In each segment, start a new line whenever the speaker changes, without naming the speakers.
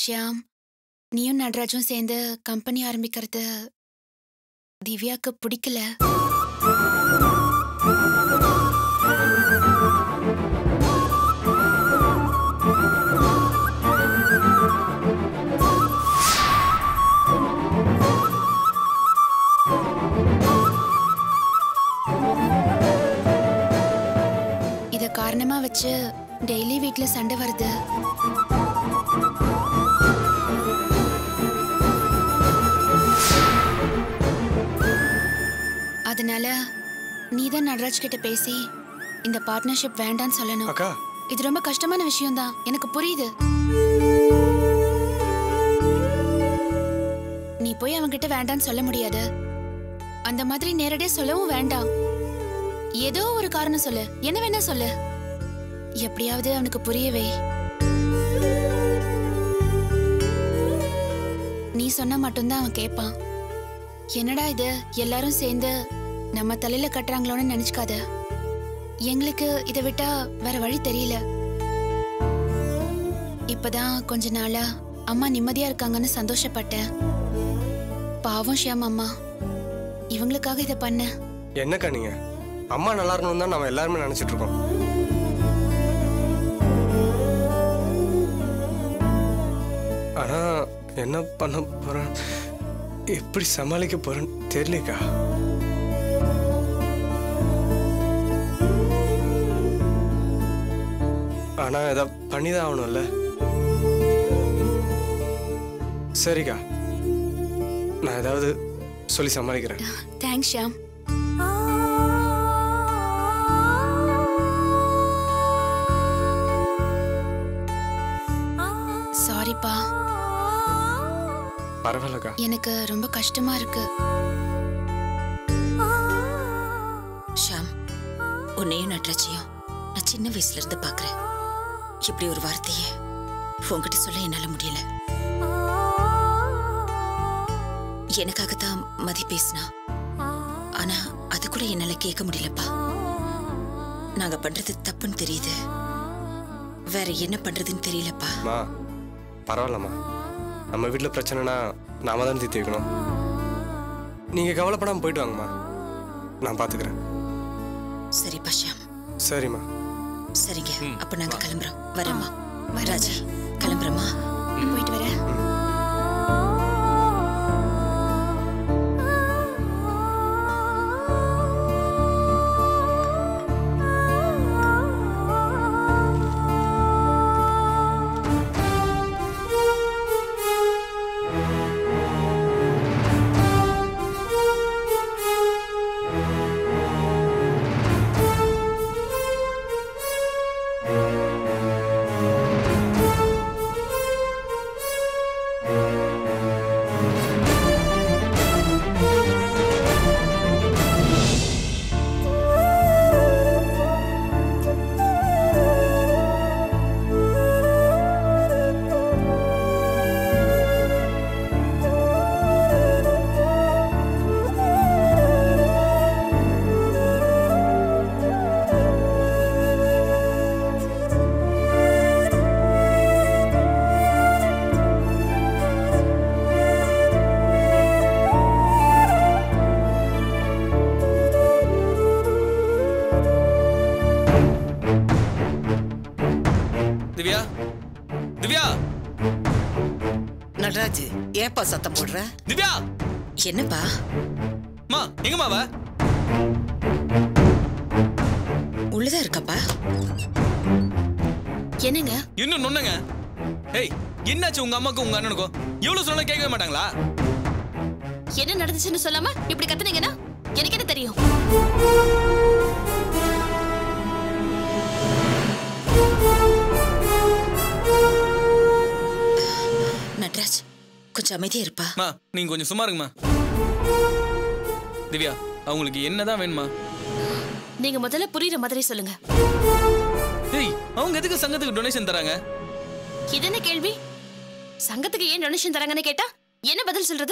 ஷியாம் நீயும் நடராஜும் சேர்ந்து கம்பெனி ஆரம்பிக்கிறது திவ்யாக்கு பிடிக்கல இத காரணமா வச்சு டெய்லி வீட்ல சண்டை வருது அதனால நீதான் நடராஜ் கிட்ட பேசி இந்த பார்ட்னர்ஷிப் வேண்டான்னு சொல்லணும்
அக்கா
இது ரொம்ப கஷ்டமான விஷயம்தான் எனக்கு புரியுது நீ போய் அவன்கிட்ட வேண்டான்னு சொல்ல முடியாது அந்த மாதிரி நேரடியா சொல்லவும் வேண்டாம் ஏதோ ஒரு காரணம் சொல்லு என்ன வேணா சொல்லு எப்படியாவது அவனுக்கு புரியவே நீ சொன்னா மட்டும்தான் அவன் கேட்பான் என்னடா இது எல்லாரும் சேர்ந்து நம்ம தலையில கட்டுறாங்களோன்னு நினைச்சுக்காத எங்களுக்கு இதை விட்டா வேற வழி தெரியல இப்பதான் கொஞ்ச நாளா அம்மா நிம்மதியா இருக்காங்கன்னு சந்தோஷப்பட்டேன் பாவம் ஷியாம் அம்மா இவங்களுக்காக இதை பண்ண
என்னக்கா நீங்க அம்மா நல்லா இருக்கணும் தான் நம்ம எல்லாருமே நினைச்சிட்டு இருக்கோம் ஆனா என்ன பண்ண போறேன் எப்படி சமாளிக்க போறேன்னு தெரியலக்கா ஆனா இதை பண்ணிதான் ஆகணும்ல சரிக்கா நான் ஏதாவது சொல்லி சமாளிக்கிறேன்
தேங்க்ஸ் ஷியாம் சாரிப்பா
பரவாயில்லக்கா
எனக்கு ரொம்ப கஷ்டமா இருக்கு
ஷாம் உன்னையும் நட்ராஜையும் நான் சின்ன வயசுல இருந்து பாக்குறேன் இப்படி ஒரு வார்த்தைய உன்கிட்ட சொல்ல என்னால முடியல எனக்காகத்தான் மதி பேசினா ஆனா அது கூட என்னால கேட்க முடியலப்பா நாங்க பண்றது தப்புன்னு தெரியுது வேற என்ன பண்றதுன்னு தெரியலப்பா
அம்மா பரவாயில்லம்மா நம்ம வீட்டில் பிரச்சனைனா நாம தான் தீர்த்து வைக்கணும் நீங்கள் கவலைப்படாமல் போயிட்டு வாங்கம்மா நான் பார்த்துக்கிறேன்
சரிப்பா ஷாம்
சரிம்மா
சரிங்க அப்ப நாங்க கிளம்புறோம் வரேம்மா ராஜி கிளம்புறோமா
போயிட்டு வரேன்
திவ்யா திவ்யா
நடராஜ் ஏப்பா சத்தம் போடுற
திவ்யா
என்னப்பா
மா எங்கம்மா அவ
உள்ளதா இருக்கப்பா
என்னங்க
இன்னும் நொண்ணுங்க ஏய் என்னாச்சு உங்க அம்மாக்கும் உங்க அண்ணனுக்கும் எவ்வளவு சொன்னா கேட்கவே மாட்டாங்களா
என்ன நடந்துச்சுன்னு சொல்லாம இப்படி கத்துனீங்கன்னா எனக்கு என்ன தெரியும்
நட்ராஜ் கொஞ்சம் அமைதியா இருப்பா
மா நீங்க கொஞ்சம் சும்மா இருங்கம்மா திவ்யா அவங்களுக்கு என்னதான் வேணுமா
நீங்க முதல்ல புரியுற மாதிரி சொல்லுங்க
ஏய் அவங்க எதுக்கு சங்கத்துக்கு டொனேஷன் தராங்க
இது என்ன கேள்வி சங்கத்துக்கு ஏன் டொனேஷன் தராங்கன்னு கேட்டா என்ன பதில் சொல்றது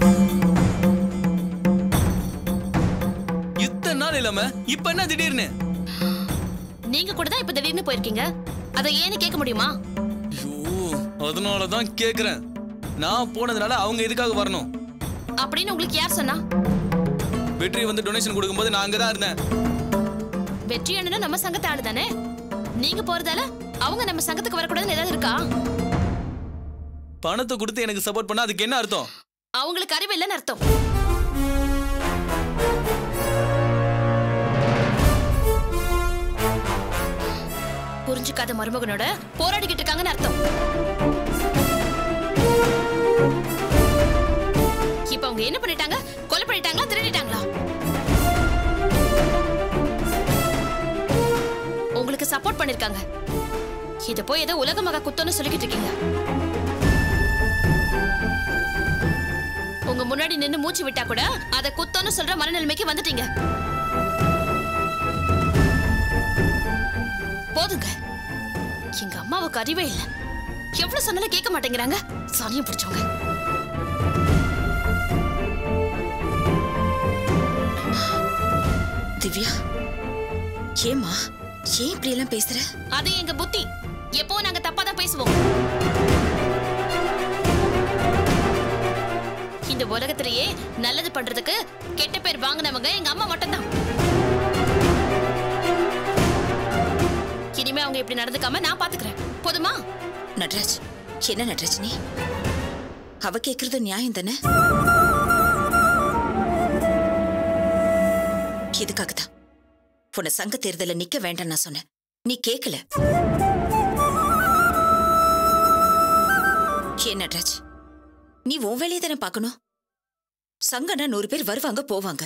இத்தனை நாள் இல்லாம இப்ப என்ன திடீர்னு
நீங்க கூட தான் இப்ப திடீர்னு போயிருக்கீங்க அதை ஏன்னு கேட்க முடியுமா
ஐயோ அதனால தான் கேக்குறேன் நான் போனதுனால அவங்க எதுக்காக வரணும்
அப்படின்னு உங்களுக்கு யார் சொன்னா
வெற்றி வந்து டொனேஷன் கொடுக்கும்போது நான் அங்கே தான் இருந்தேன்
வெற்றி அண்ணனும் நம்ம சங்கத்தை ஆளு தானே நீங்க போறதால அவங்க நம்ம சங்கத்துக்கு வரக்கூடாதுன்னு ஏதாவது இருக்கா
பணத்தை கொடுத்து எனக்கு சப்போர்ட் பண்ணா அதுக்கு என்ன அர்த்தம்
அவங்களுக்கு அறிவு இல்லைன்னு அர்த்தம் புரிஞ்சுக்காத மருமகனோட போராடிக்கிட்டு இருக்காங்கன்னு அர்த்தம் இப்ப அவங்க என்ன பண்ணிட்டாங்க கொலை பண்ணிட்டாங்களா திருடிட்டாங்களா உங்களுக்கு சப்போர்ட் பண்ணிருக்காங்க இத போய் ஏதோ உலக மகா குத்தம்னு சொல்லிக்கிட்டு இருக்கீங்க உங்க முன்னாடி நின்னு மூச்சு விட்டா கூட அத குத்தம்னு சொல்ற மனநிலைமைக்கு வந்துட்டீங்க போதுங்க எங்க அம்மாவுக்கு அறிவே இல்ல எவ்வளவு சொன்னாலும் கேட்க மாட்டேங்கிறாங்க சனியம் பிடிச்சவங்க
திவ்யா ஏமா ஏன் இப்படி எல்லாம் பேசுற
அது எங்க புத்தி எப்போ நாங்க தப்பா தான் பேசுவோம் இந்த உலகத்திலேயே நல்லது பண்றதுக்கு கெட்ட பேர் வாங்கினவங்க எங்க அம்மா மட்டும்தான் இனிமே அவங்க இப்படி நடந்துக்காம நான் பாத்துக்கிறேன் போதுமா
நட்ராஜ் என்ன நட்ராஜ் நீ அவ கேக்குறது நியாயம் தானே இதுக்காக தான் உன்னை சங்க தேர்தல நிக்க வேண்டாம் நான் சொன்னேன் நீ கேக்கல ஏன் நட்ராஜ் நீ உன் வேலையை தானே பார்க்கணும் சங்கனா நூறு பேர் வருவாங்க போவாங்க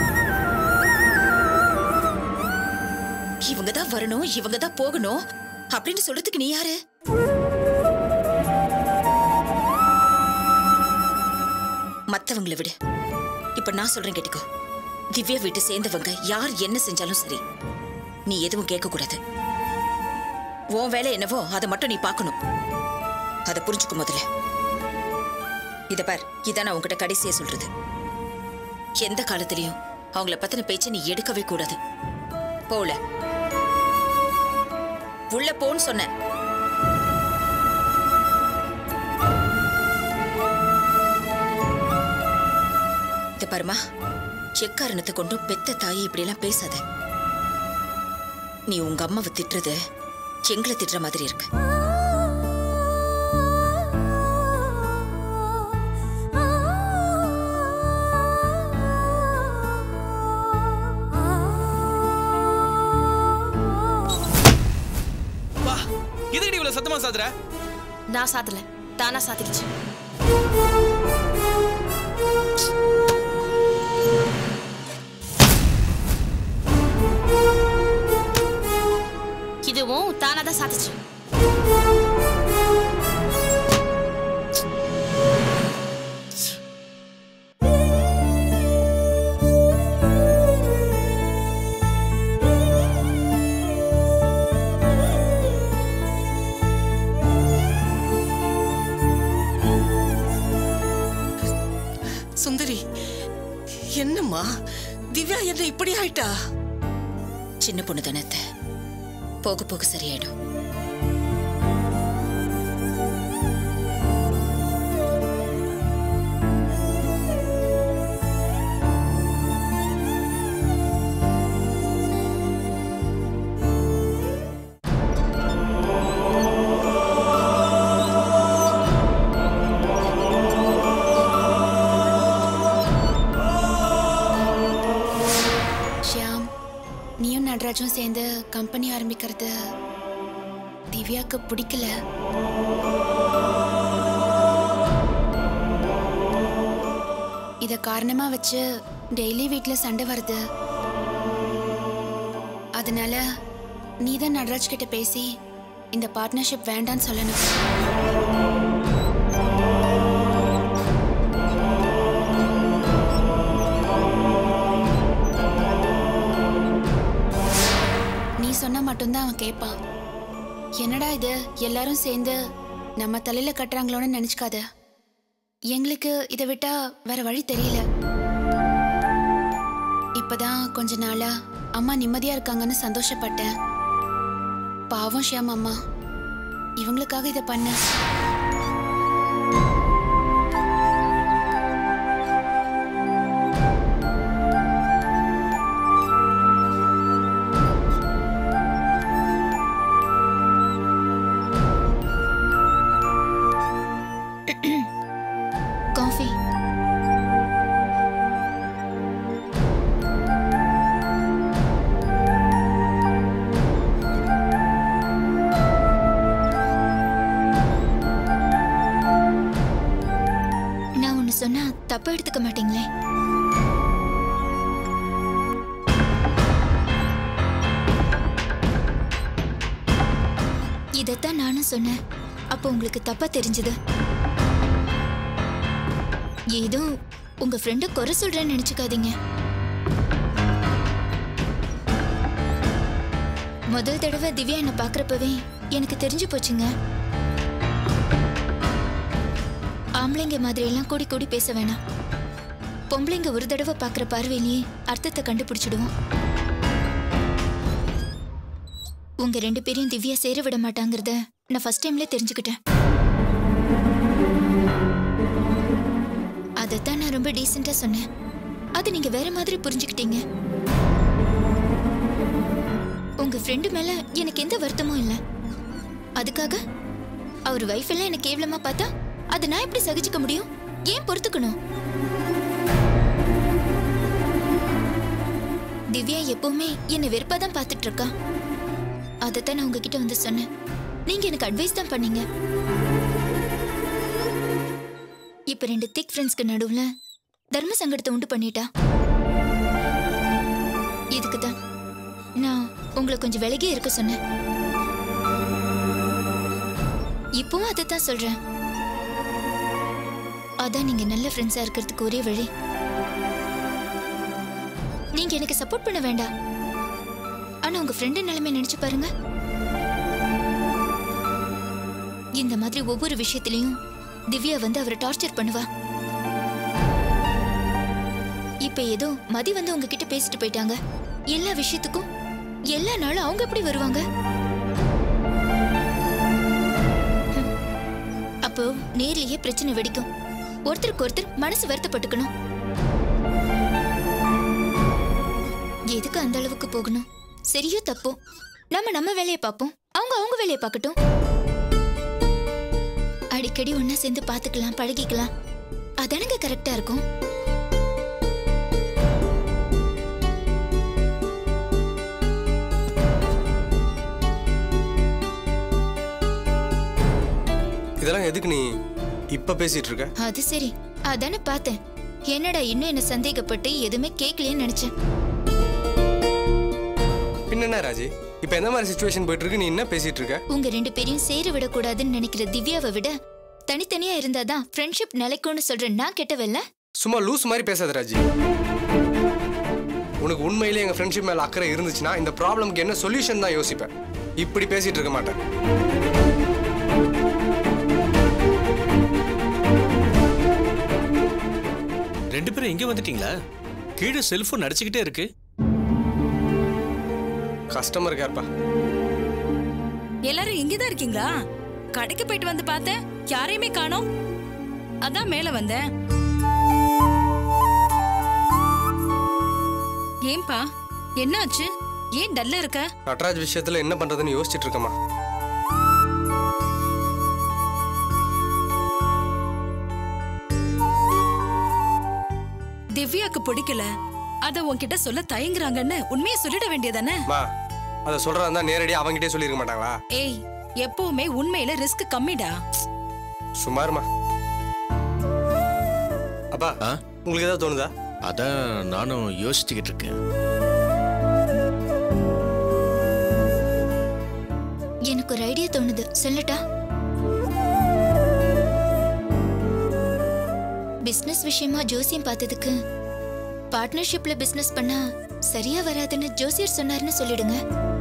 இவங்க தான் வரணும் இவங்க தான் போகணும் அப்படின்னு சொல்றதுக்கு நீ யாரு மத்தவங்கள விடு இப்ப நான் சொல்றேன் கேட்டுக்கோ திவ்யா வீட்டு சேர்ந்தவங்க யார் என்ன செஞ்சாலும் சரி நீ எதுவும் கேட்க கூடாது உன் வேலை என்னவோ அதை மட்டும் நீ பார்க்கணும் அதை புரிஞ்சுக்க முதல்ல இத பார் இதான் நான் உன்கிட்ட கடைசியா சொல்றது எந்த காலத்திலயும் அவங்கள பத்தின பேச்சை நீ எடுக்கவே கூடாது போல உள்ள போன்னு சொன்னேன் இத பாருமா எக்காரணத்தை கொண்டும் பெத்த தாயை இப்படி எல்லாம் பேசாத நீ உங்க அம்மாவை திட்டுறது எங்களை திட்டுற மாதிரி இருக்கு
வா எதுக்கடி இவ்வளவு சத்தமா சாத்துற
நான் சாத்தல தானா சாத்திக்கிச்சு இதுவும் தானா தான் சாத்துச்சு
சுந்தரி என்னம்மா திவ்யா என்ன இப்படி ஆயிட்டா
சின்ன பொண்ணு தானே அத்தை. போக போக சரியாயிடும்
ஷியாம் நீயும் நடராஜும் சேர்ந்து கம்பெனி ஆரம்பிக்கிறது திவ்யாக்கு பிடிக்கல இத காரணமா வச்சு டெய்லி வீட்ல சண்டை வருது அதனால நீதான் நடராஜ் கிட்ட பேசி இந்த பார்ட்னர்ஷிப் வேண்டான்னு சொல்லணும் நீ சொன்னா மட்டும்தான் அவன் கேட்பான் என்னடா இது எல்லாரும் சேர்ந்து நம்ம தலையில கட்டுறாங்களோன்னு நினைச்சுக்காத எங்களுக்கு இதை விட்டா வேற வழி தெரியல இப்பதான் கொஞ்ச நாளா அம்மா நிம்மதியா இருக்காங்கன்னு சந்தோஷப்பட்டேன் பாவம் ஷியாம் அம்மா இவங்களுக்காக இதை பண்ண தப்பா எடுத்துக்க மாட்டீங்களே இதைத்தான் நானும் சொன்னேன் அப்போ உங்களுக்கு தப்பா தெரிஞ்சது ஏதோ உங்க ஃப்ரெண்டு குறை சொல்றேன்னு நினைச்சுக்காதீங்க முதல் தடவை திவ்யா என்னை பார்க்கறப்பவே எனக்கு தெரிஞ்சு போச்சுங்க ஆம்பளைங்க மாதிரி எல்லாம் கூடி கூடி பேச வேணாம் பொம்பளைங்க ஒரு தடவை பார்க்குற பார்வையிலேயே அர்த்தத்தை கண்டுபிடிச்சிடுவோம் உங்க ரெண்டு பேரையும் திவ்யா சேர விட மாட்டாங்கிறத நான் ஃபர்ஸ்ட் டைம்ல தெரிஞ்சுக்கிட்டேன் அதைத்தான் நான் ரொம்ப டீசெண்டா சொன்னேன் அது நீங்க வேற மாதிரி புரிஞ்சுக்கிட்டீங்க உங்க ஃப்ரெண்டு மேல எனக்கு எந்த வருத்தமும் இல்ல அதுக்காக அவர் வைஃப் எல்லாம் எனக்கு கேவலமா பார்த்தா அதை நான் எப்படி சகிச்சுக்க முடியும் ஏன் பொறுத்துக்கணும் திவ்யா எப்பவுமே என்னை வெறுப்பா தான் பார்த்துட்டு இருக்கா அதைத்தான் நான் உங்ககிட்ட வந்து சொன்னேன் நீங்க எனக்கு அட்வைஸ் தான் பண்ணீங்க இப்ப ரெண்டு திக் ஃப்ரெண்ட்ஸ்க்கு நடுவுல தர்ம சங்கடத்தை உண்டு பண்ணிட்டா இதுக்கு தான் நான் உங்களை கொஞ்சம் விலகி இருக்க சொன்னேன் இப்பவும் அதை தான் சொல்றேன் அதான் நீங்க நல்ல ஃப்ரெண்ட்ஸா இருக்கிறதுக்கு ஒரே வழி நீங்க எனக்கு சப்போர்ட் பண்ண வேண்டாம் ஆனா உங்க ஃப்ரெண்டு நிலைமை நினைச்சு பாருங்க இந்த மாதிரி ஒவ்வொரு விஷயத்திலையும் திவ்யா வந்து அவரை டார்ச்சர் பண்ணுவா இப்ப ஏதோ மதி வந்து உங்ககிட்ட பேசிட்டு போயிட்டாங்க எல்லா விஷயத்துக்கும் எல்லா நாளும் அவங்க எப்படி வருவாங்க ஹம். அப்போ நேர்லயே பிரச்சனை வெடிக்கும் ஒருத்தருக்கு ஒருத்தர் மனசு வருத்தப்பட்டுக்கணும் எதுக்கு அந்த அளவுக்கு போகணும் சரியோ தப்போ நம்ம நம்ம வேலையை பார்ப்போம் அவங்க அவங்க வேலையை பார்க்கட்டும் அடிக்கடி ஒண்ணா சேர்ந்து பார்த்துக்கலாம் பழகிக்கலாம் அதானங்க கரெக்டா இருக்கும்
இதெல்லாம் எதுக்கு நீ இப்ப பேசிட்டு இருக்க
அது சரி அதானே பார்த்தேன் என்னடா இன்னும் என்ன சந்தேகப்பட்டு எதுவுமே கேட்கலையேன்னு நினைச்சேன்
பின்ன என்ன ராஜி இப்ப எந்த மாதிரி சுச்சுவேஷன் போயிட்டு இருக்கு நீ என்ன பேசிட்டு இருக்க
உங்க ரெண்டு பேரையும் சேர விடக்கூடாதுன்னு நினைக்கிற திவ்யாவை விட தனித்தனியா இருந்தாதான் ஃப்ரெண்ட்ஷிப் நிலைக்கும்னு சொல்ற நான் கெட்டவல்ல
சும்மா லூஸ் மாதிரி பேசாத ராஜி உனக்கு உண்மையிலேயே எங்க ஃப்ரெண்ட்ஷிப் மேல அக்கறை இருந்துச்சுன்னா இந்த ப்ராப்ளம்க்கு என்ன சொல்யூஷன் தான் யோசிப்பேன் இப்படி பேசிட்டு இருக்க மாட்டேன்
ரெண்டு பேரும் இங்க வந்துட்டீங்களா கீழே செல்போன் அடிச்சுக்கிட்டே இருக்கு
கஸ்டமர் கேர்ப்பா
எல்லாரும் இங்கதான் இருக்கீங்களா கடைக்கு போயிட்டு வந்து பார்த்தேன் யாரையுமே காணோம் அதான் மேல வந்தேன் ஏன்பா என்னாச்சு ஏன் டல்லா இருக்க
நட்ராஜ் விஷயத்துல என்ன பண்றதுன்னு யோசிச்சுட்டு இருக்கமா
திவ்யாக்கு பிடிக்கல அத உன்கிட்ட சொல்ல தயங்குறாங்கன்னு உண்மையை சொல்லிட வேண்டியதானே
மா அதை சொல்றதா இருந்தா நேரடியாக அவங்ககிட்டே சொல்லியிருக்க மாட்டாங்களா
ஏய் எப்பவுமே உண்மையில ரிஸ்க் கம்மிடா
சுமாருமா அப்பா
ஆ?
உங்களுக்கு ஏதாவது தோணுதா
அதான் நானும் யோசிச்சுக்கிட்டு இருக்கேன்
எனக்கு ஒரு ஐடியா தோணுது சொல்லட்டா பிசினஸ் விஷயமா ஜோசியம் பார்த்ததுக்கு பார்ட்னர்ஷிப்ல பிசினஸ் பண்ணா சரியா வராதுன்னு ஜோசியர் சொன்னாருன்னு சொல்லிடுங்க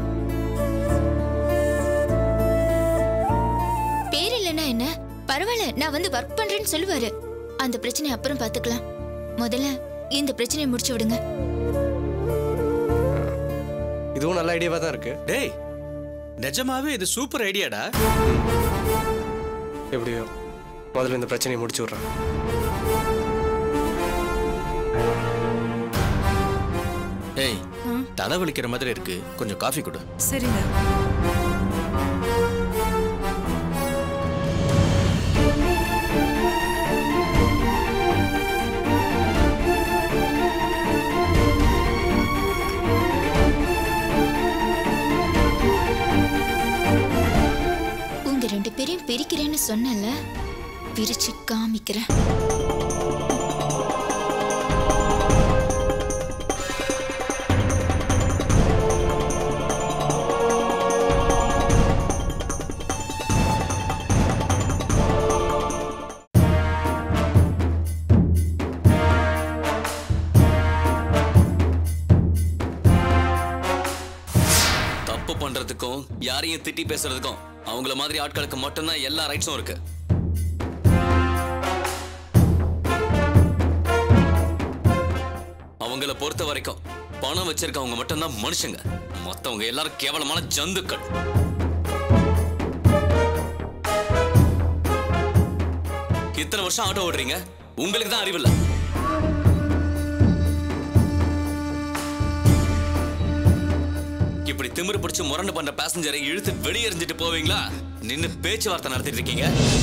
பேர் இல்லைன்னா என்ன பரவாயில்ல நான் வந்து ஒர்க் பண்றேன்னு சொல்லுவாரு அந்த பிரச்சனை அப்புறம் பார்த்துக்கலாம் முதல்ல இந்த பிரச்சனையை முடிச்சு விடுங்க
இதுவும் நல்ல ஐடியாவா தான் இருக்கு
டேய் நிஜமாவே இது சூப்பர் ஐடியாடா
எப்படியோ முதல்ல இந்த பிரச்சனையை முடிச்சு விட்றேன்
டேய் தலை வலிக்கிற மாதிரி இருக்கு கொஞ்சம் காஃபி கொடு
சரிங்க
உங்க ரெண்டு பேரையும் பிரிக்கிறேன்னு சொன்னல பிரிச்சு காமிக்கிறேன்
தப்பு பண்றதுக்கும் யாரையும் திட்டி பேசுறதுக்கும் அவங்கள மாதிரி ஆட்களுக்கு மட்டும்தான் எல்லா ரைட்ஸும் இருக்கு அவங்கள பொறுத்த வரைக்கும் பணம் வச்சிருக்கவங்க மட்டும்தான் மனுஷங்க மத்தவங்க எல்லாரும் கேவலமான ஜந்துக்கள் இத்தனை வருஷம் ஆட்டோ ஓடுறீங்க உங்களுக்கு தான் அறிவில்லை இப்படி திமிரு பிடிச்சு முரண்டு பண்ற பேசஞ்சரை இழுத்து வெளியெறிஞ்சிட்டு போவீங்களா நின்னு பேச்சுவார்த்தை நடத்திட்டு இருக்கீங்க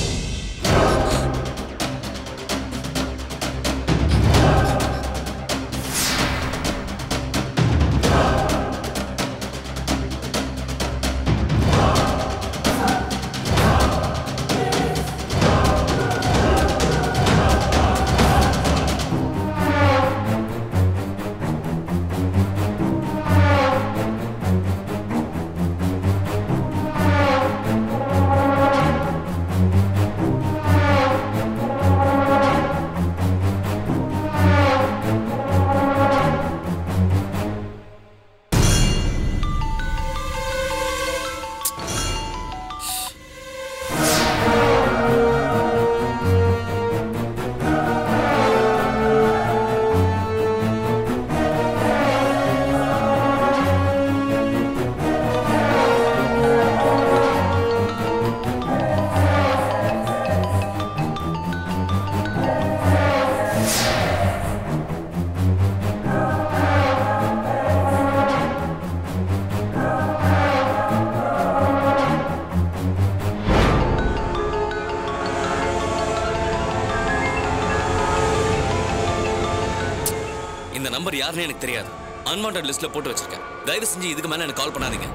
இந்த நம்பர் யாருன்னு எனக்கு தெரியாது அன்வான்ட் லிஸ்ட்ல போட்டு வச்சிருக்கேன் தயவு செஞ்சு இதுக்கு மேல எனக்கு கால் பண்ணாதீங்க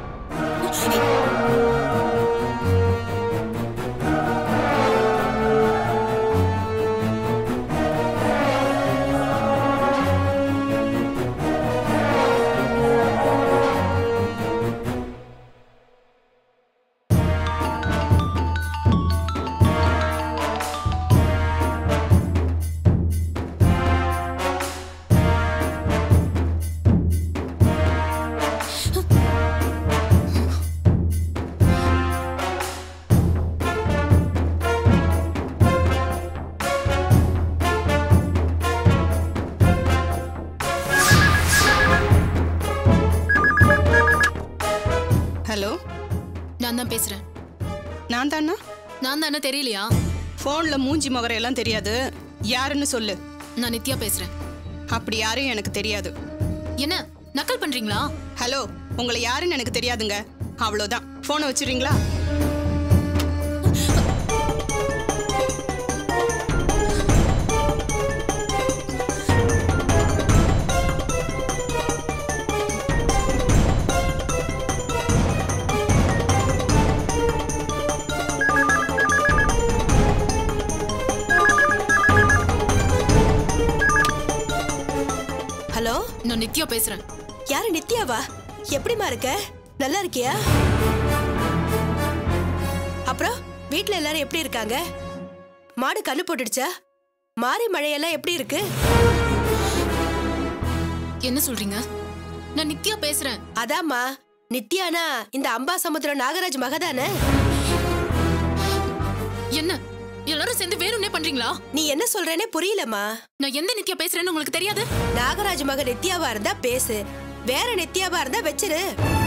ஹலோ
நான் தான் பேசுறேன்
நான் தானா
நான் தானே தெரியலையா
ஃபோன்ல மூஞ்சி முகரம் எல்லாம் தெரியாது யாருன்னு சொல்லு
நான் நித்யா பேசுறேன்
அப்படி யாரும் எனக்கு தெரியாது
என்ன நக்கல் பண்றீங்களா
ஹலோ உங்களை யாருன்னு எனக்கு தெரியாதுங்க அவ்வளோதான் ஃபோனை வச்சிடுறீங்களா
ஹலோ
நான் நித்யா பேசுறேன்
யாரு நித்யாவா எப்படிமா இருக்க நல்லா இருக்கியா அப்புறம் வீட்ல எல்லாரும் எப்படி இருக்காங்க மாடு கண்ணு போட்டுடுச்சா மாறி மழையெல்லாம் எப்படி இருக்கு
என்ன சொல்றீங்க நான் நித்யா பேசுறேன்
அதாம்மா நித்யானா இந்த அம்பாசமுத்திரம் நாகராஜ் மகதானே
என்ன எல்லாரும் சேர்ந்து வேணும்னே பண்றீங்களா
நீ என்ன சொல்றேனே புரியலம்மா
நான் எந்த நித்யா பேசுறேன்னு உங்களுக்கு தெரியாது
நாகராஜ் மக நித்யாவா இருந்தா பேசு வேற நித்யாவா இருந்தா வச்சிரு